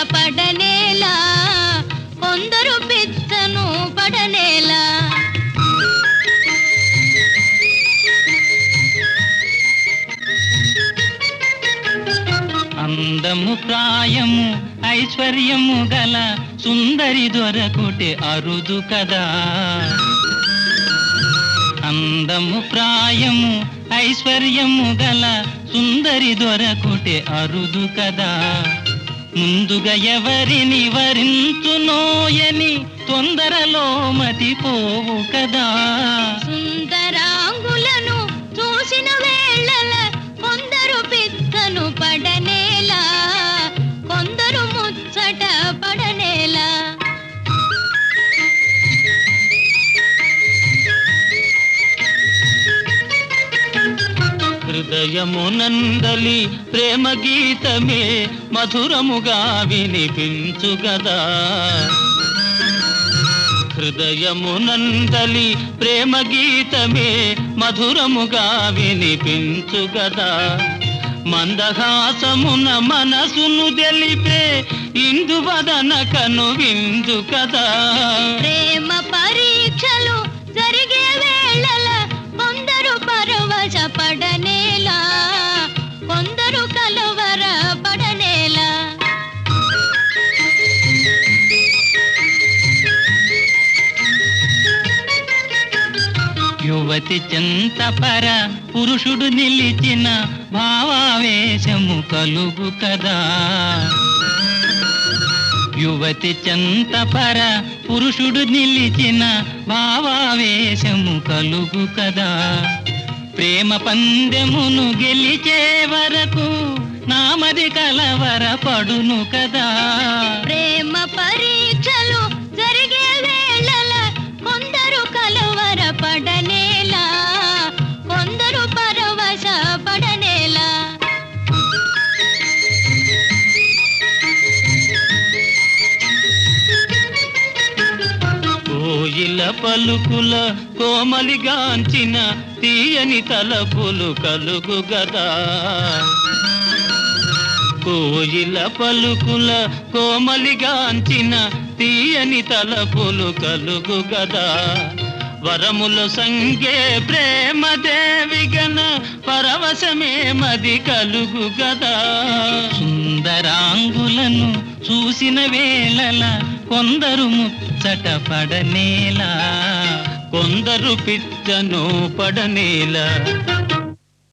పడనేలా కొందరు పిచ్చను పడనేలా అందము ప్రాయము ఐశ్వర్యము గల సుందరి దొరకుటే అరుదు కదా అందము ప్రాయము ఐశ్వర్యము గల సుందరి దొరకుటే అరుదు కదా ముందుగా ఎవరిని వరించునోయని తొందరలో మతిపోవు కదా సుందరాంగులను చూసిన వేళల కొందరు పిచ్చను పడనేలా కొందరు ముచ్చట పడనేలా హృదయమునందలి ప్రేమ గీతమే మధురముగా వినిపించు గదా హృదయమునందలి ప్రేమ గీతమే మధురముగా వినిపించు గదా మందహాసమున మనసును తెలిపే ఇందువదన కను విందు కదా ప్రేమ పరీక్షలు జరిగే వేళల కొందరు పరవశ పడనేలా కొందరు కలవర పడనేలా యువతి చింతపర పురుషుడు నిలిచిన భావావేశము కలుగు కదా యువతి చింతపర పురుషుడు నిలిచిన భావావేశము కలుగు కదా ప్రేమ పందెమును గెలిచే వరకు నామది కలవర పడును కదా ప్రేమ పరీక్షలు జరిగే వేళల కొందరు కలవర పడనేలా కొందరు పరవశ పడనేలా కోయిల పలుకుల కోమలిగాంచిన తీయని తలపులు కలుగు గదా కోయిల పలుకుల కోమలిగాంచిన తీయని తలపులు కలుగు గదా వరములు సంగే ప్రేమ దేవిగన పరవశమే మది కలుగు గదా సుందరాంగులను చూసిన వేళల కొందరు ముచ్చట పడనేలా కొందరు పిచ్చను పడనేలా